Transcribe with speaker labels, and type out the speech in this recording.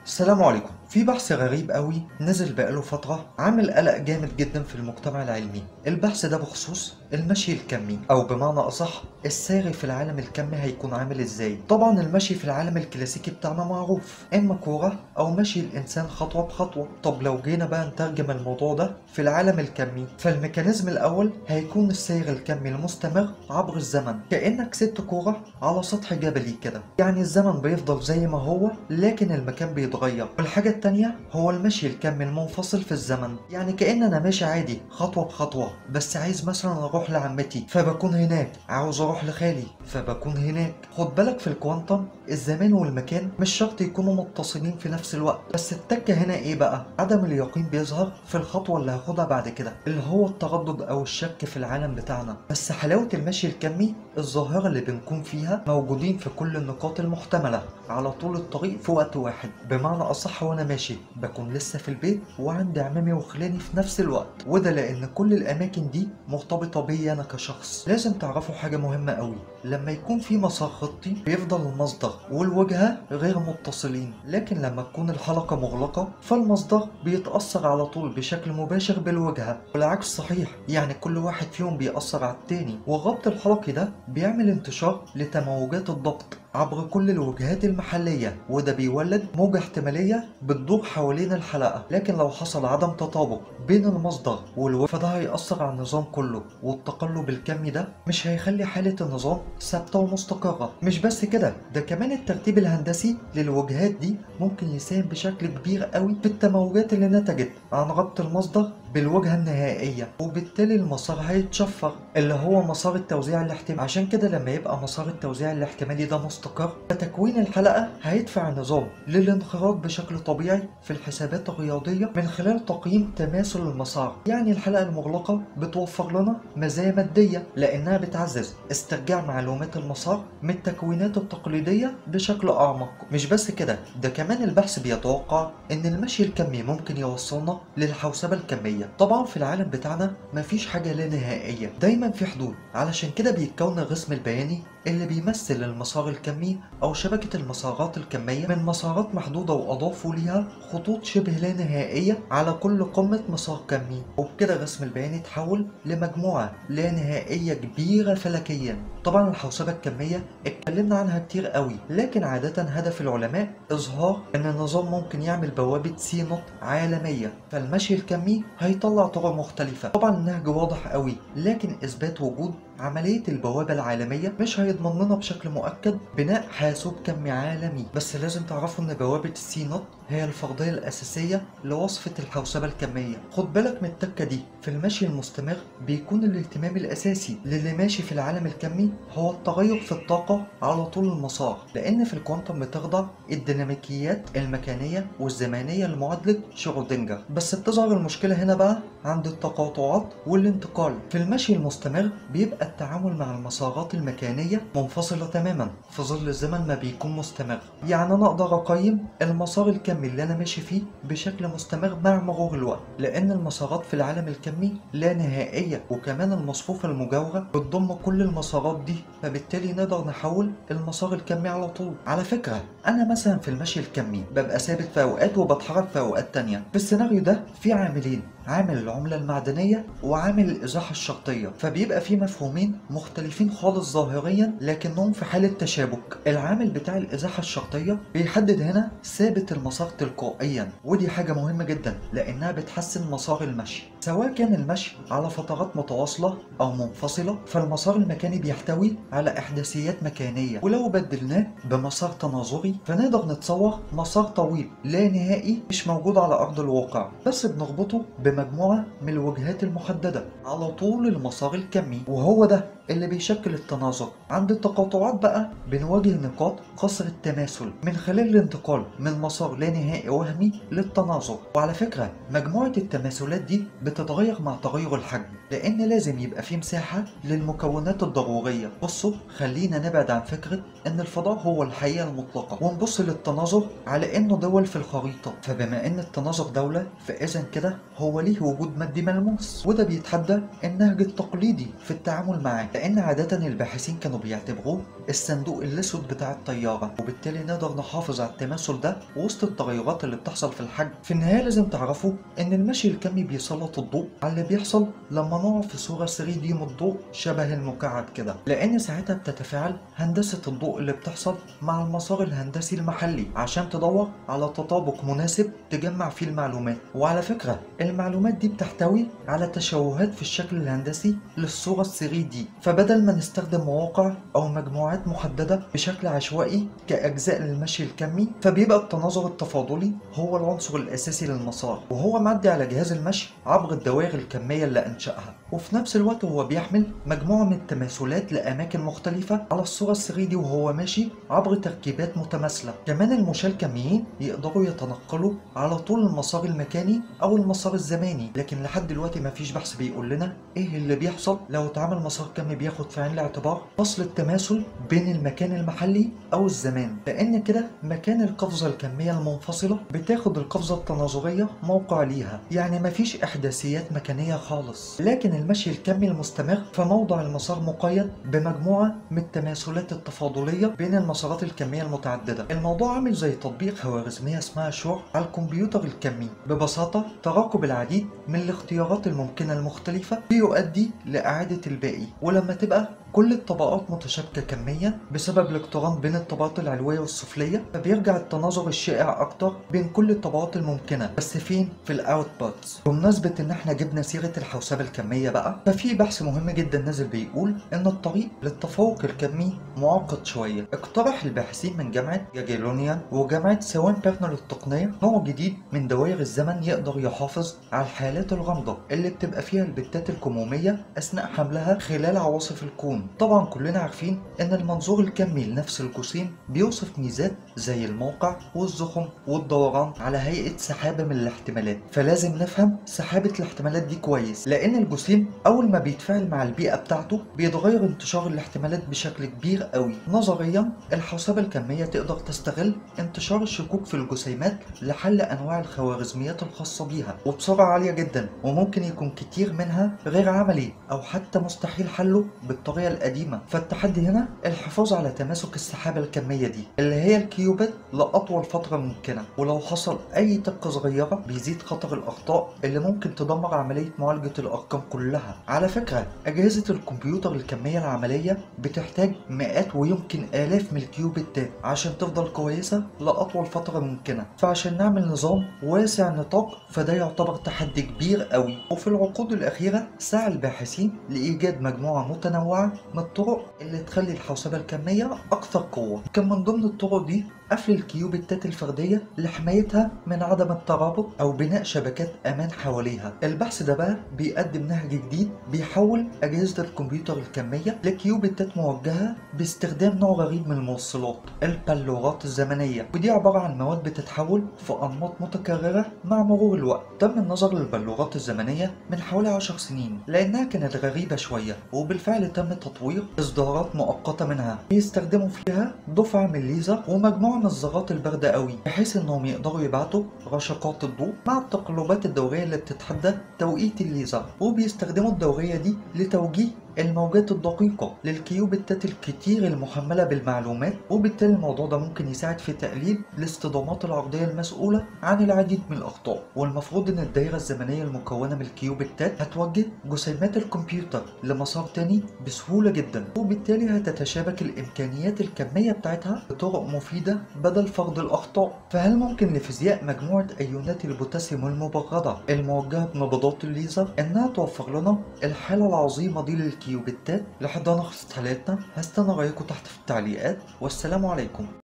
Speaker 1: السلام عليكم في بحث غريب قوي نزل بقاله فترة عامل قلق جامد جدا في المجتمع العلمي البحث ده بخصوص المشي الكمي او بمعنى اصح الساري في العالم الكمي هيكون عامل ازاي طبعا المشي في العالم الكلاسيكي بتاعنا معروف اما كورة او مشي الانسان خطوة بخطوة طب لو جينا بقى نترجم الموضوع ده في العالم الكمي فالميكانيزم الاول هيكون السير الكمي المستمر عبر الزمن كأنك سبت كورة على سطح جبلي كده يعني الزمن بيفضل زي ما هو لكن المكان بيتغير والحاجة التانية هو المشي الكمي المنفصل في الزمن يعني كأن أنا ماشي عادي خطوة بخطوة بس عايز مثلا أروح لعمتي فبكون هناك عاوز أروح لخالي فبكون هناك خد بالك في الكوانتم الزمان والمكان مش شرط يكونوا متصلين في نفس الوقت بس التكة هنا ايه بقى عدم اليقين بيظهر في الخطوة اللي هاخدها بعد كده اللي هو التردد او الشك في العالم بتاعنا بس حلاوة المشي الكمي الظاهرة اللي بنكون فيها موجودين في كل النقاط المحتملة على طول الطريق في وقت واحد بمعنى اصح وانا ماشي بكون لسه في البيت وعندي عمامي وخلاني في نفس الوقت وده لان كل الاماكن دي مرتبطة بيا انا كشخص لازم تعرفوا حاجة مهمة قوي لما يكون في مسار خطي بيفضل المصدر والوجهة غير متصلين لكن لما تكون الحلقة مغلقة فالمصدر بيتأثر على طول بشكل مباشر بالوجهة والعكس صحيح يعني كل واحد فيهم بيأثر على التاني والربط الحلقي ده بيعمل انتشار لتموجات الضغط عبر كل الوجهات المحلية وده بيولد موجة احتمالية بتدور حوالين الحلقة لكن لو حصل عدم تطابق بين المصدر والوجه فده هيأثر على النظام كله والتقلب الكمي ده مش هيخلي حالة النظام ثابتة ومستقرة مش بس كده ده كمان الترتيب الهندسي للوجهات دي ممكن يساهم بشكل كبير قوي في التموجات اللي نتجت عن ربط المصدر بالوجهة النهائية وبالتالي المسار هيتشفر اللي هو مسار التوزيع الاحتمالي عشان كده لما يبقى مسار التوزيع الاحتمالي ده مستقر فتكوين الحلقة هيدفع النظام للانخراط بشكل طبيعي في الحسابات الرياضية من خلال تقييم تماثل المسار يعني الحلقة المغلقة بتوفر لنا مزايا مادية لأنها بتعزز استرجاع معلومات المسار من التكوينات التقليدية بشكل أعمق مش بس كده ده كمان البحث بيتوقع إن المشي الكمي ممكن يوصلنا للحوسبة الكمية طبعا في العالم بتاعنا مفيش حاجة لا نهائية دايما في حدود علشان كده بيتكون الرسم البياني اللي بيمثل المسار الكمي أو شبكة المسارات الكمية من مسارات محدودة وأضافوا ليها خطوط شبه لا نهائية على كل قمة مسار كمي وبكده الرسم البياني اتحول لمجموعة لا نهائية كبيرة فلكيا طبعا الحوسبة الكمية اتكلمنا عنها كتير قوي لكن عادة هدف العلماء إظهار إن النظام ممكن يعمل بوابة سي نوت عالمية فالمشي الكمي هيطلع طرق مختلفة طبعا النهج واضح قوي لكن إثبات وجود عملية البوابة العالمية مش هيضمن لنا بشكل مؤكد بناء حاسوب كمي عالمي بس لازم تعرفوا ان بوابة السي نوت هي الفرضية الأساسية لوصفة الحوسبة الكمية خد بالك من التكة دي في المشي المستمر بيكون الاهتمام الأساسي للي ماشي في العالم الكمي هو التغير في الطاقة على طول المسار لأن في الكوانتم بتخضع الديناميكيات المكانية والزمانية لمعادلة شرودنجر بس بتظهر المشكلة هنا بقى عند التقاطعات والانتقال في المشي المستمر بيبقى التعامل مع المسارات المكانية منفصلة تماما في ظل الزمن ما بيكون مستمر يعني أنا أقدر أقيم المسار الكمي اللي أنا ماشي فيه بشكل مستمر مع مرور الوقت لأن المسارات في العالم الكمي لا نهائية وكمان المصفوفة المجاورة بتضم كل المسارات دي فبالتالي نقدر نحول المسار الكمي على طول على فكرة أنا مثلا في المشي الكمي ببقى ثابت في أوقات وبتحرك في أوقات تانية في السيناريو ده في عاملين عامل العملة المعدنية وعامل الإزاحة الشرطية فبيبقى في مفهومين مختلفين خالص ظاهريا لكنهم في حالة تشابك العامل بتاع الإزاحة الشرطية بيحدد هنا ثابت المسار تلقائيا ودي حاجة مهمة جدا لأنها بتحسن مسار المشي سواء كان المشي على فترات متواصلة أو منفصلة فالمسار المكاني بيحتوي على إحداثيات مكانية ولو بدلناه بمسار تناظري فنقدر نتصور مسار طويل لا نهائي مش موجود على أرض الواقع بس بنربطه بمجموعة من الوجهات المحددة على طول المسار الكمي وهو ده اللي بيشكل التناظر عند التقاطعات بقى بنواجه نقاط قصر التماثل من خلال الانتقال من مسار لا نهائي وهمي للتناظر وعلى فكرة مجموعة التماثلات دي بتتغير مع تغير الحجم لأن لازم يبقى في مساحة للمكونات الضرورية بصوا خلينا نبعد عن فكرة إن الفضاء هو الحقيقة المطلقة ونبص للتناظر على إنه دول في الخريطة فبما إن التناظر دولة فإذا كده هو ليه وجود مادي ملموس وده بيتحدى النهج التقليدي في التعامل معاه لأن عادة الباحثين كانوا بيعتبروه الصندوق الأسود بتاع الطيارة وبالتالي نقدر نحافظ على التماثل ده وسط التغيرات اللي بتحصل في الحجم في النهاية لازم تعرفوا إن المشي الكمي بيسلط الضوء على اللي بيحصل لما نقع في صورة 3D من الضوء شبه المكعب كده لأن ساعتها بتتفاعل هندسة الضوء اللي بتحصل مع المسار الهندسي المحلي عشان تدور على تطابق مناسب تجمع فيه المعلومات وعلى فكرة المعلومات دي بتحتوي على تشوهات في الشكل الهندسي للصورة 3D فبدل ما نستخدم مواقع أو مجموعات محددة بشكل عشوائي كأجزاء للمشي الكمي فبيبقى التناظر التفاضلي هو العنصر الأساسي للمسار وهو معدي على جهاز المشي عبر الدوائر الكمية اللي أنشأها وفي نفس الوقت هو بيحمل مجموعة من التماثلات لأماكن مختلفة على الصورة 3D وهو ماشي عبر تركيبات متماثلة كمان المشاة الكميين يقدروا يتنقلوا على طول المسار المكاني أو المسار الزماني لكن لحد دلوقتي مفيش بحث بيقول لنا إيه اللي بيحصل لو اتعمل مسار كمي بياخد في عين الاعتبار فصل التماثل بين المكان المحلي أو الزمان لأن كده مكان القفزة الكمية المنفصلة بتاخد القفزة التناظرية موقع ليها يعني مفيش إحداثيات مكانية خالص لكن المشي الكمي المستمر فموضع المسار مقيد بمجموعة من التماثلات التفاضلية بين المسارات الكمية المتعددة الموضوع عامل زي تطبيق خوارزمية اسمها شور على الكمبيوتر الكمي ببساطة تراكب العديد من الاختيارات الممكنة المختلفة بيؤدي لإعادة الباقي ولما تبقى كل الطبقات متشابكة كميا بسبب الاقتران بين الطبقات العلوية والسفلية فبيرجع التناظر الشائع أكتر بين كل الطبقات الممكنة بس فين؟ في الأوتبوتس بمناسبة إن إحنا جبنا سيرة الحوسبة الكمية بقى ففي بحث مهم جدا نازل بيقول إن الطريق للتفوق الكمي معقد شوية اقترح الباحثين من جامعة جاجيلونيا وجامعة سوان بيرنر للتقنية نوع جديد من دوائر الزمن يقدر يحافظ على الحالات الغامضة اللي بتبقى فيها البتات الكمومية أثناء حملها خلال عواصف الكون طبعا كلنا عارفين ان المنظور الكمي لنفس الجسيم بيوصف ميزات زي الموقع والزخم والدوران على هيئة سحابة من الاحتمالات فلازم نفهم سحابة الاحتمالات دي كويس لان الجسيم اول ما بيتفاعل مع البيئة بتاعته بيتغير انتشار الاحتمالات بشكل كبير قوي نظريا الحوسبة الكمية تقدر تستغل انتشار الشكوك في الجسيمات لحل انواع الخوارزميات الخاصة بيها وبسرعة عالية جدا وممكن يكون كتير منها غير عملي او حتى مستحيل حله بالطريقة القديمة فالتحدي هنا الحفاظ على تماسك السحابة الكمية دي اللي هي الكيوبت لأطول فترة ممكنة ولو حصل أي دقة صغيرة بيزيد خطر الأخطاء اللي ممكن تدمر عملية معالجة الأرقام كلها على فكرة أجهزة الكمبيوتر الكمية العملية بتحتاج مئات ويمكن آلاف من الكيوبتات عشان تفضل كويسة لأطول فترة ممكنة فعشان نعمل نظام واسع النطاق فده يعتبر تحدي كبير قوي وفي العقود الأخيرة سعى الباحثين لإيجاد مجموعة متنوعة من الطرق اللي تخلي الحوسبة الكمية أكثر قوة كان من ضمن الطرق دي قفل الكيوبتات الفردية لحمايتها من عدم الترابط أو بناء شبكات أمان حواليها البحث ده بقى بيقدم نهج جديد بيحول أجهزة الكمبيوتر الكمية لكيوبتات موجهة باستخدام نوع غريب من الموصلات البلورات الزمنية ودي عبارة عن مواد بتتحول في أنماط متكررة مع مرور الوقت تم النظر للبلورات الزمنية من حوالي 10 سنين لأنها كانت غريبة شوية وبالفعل تم تطوير إصدارات مؤقتة منها بيستخدموا فيها دفعة من الليزر ومجموعة من الذرات الباردة قوي بحيث إنهم يقدروا يبعتوا رشقات الضوء مع التقلبات الدورية اللي بتتحدى توقيت الليزر وبيستخدموا الدورية دي لتوجيه الموجات الدقيقة للكيوبتات الكتير المحملة بالمعلومات وبالتالي الموضوع ده ممكن يساعد في تقليل الاصطدامات العرضية المسؤولة عن العديد من الأخطاء والمفروض إن الدائرة الزمنية المكونة من الكيوبتات هتوجه جسيمات الكمبيوتر لمسار تاني بسهولة جدا وبالتالي هتتشابك الإمكانيات الكمية بتاعتها بطرق مفيدة بدل فرض الأخطاء فهل ممكن لفيزياء مجموعة أيونات البوتاسيوم المبغضة الموجهة بنبضات الليزر إنها توفر لنا الحالة العظيمة دي للكيوبتات لحد هنا خلصت حلقتنا هستنى رأيكم تحت في التعليقات والسلام عليكم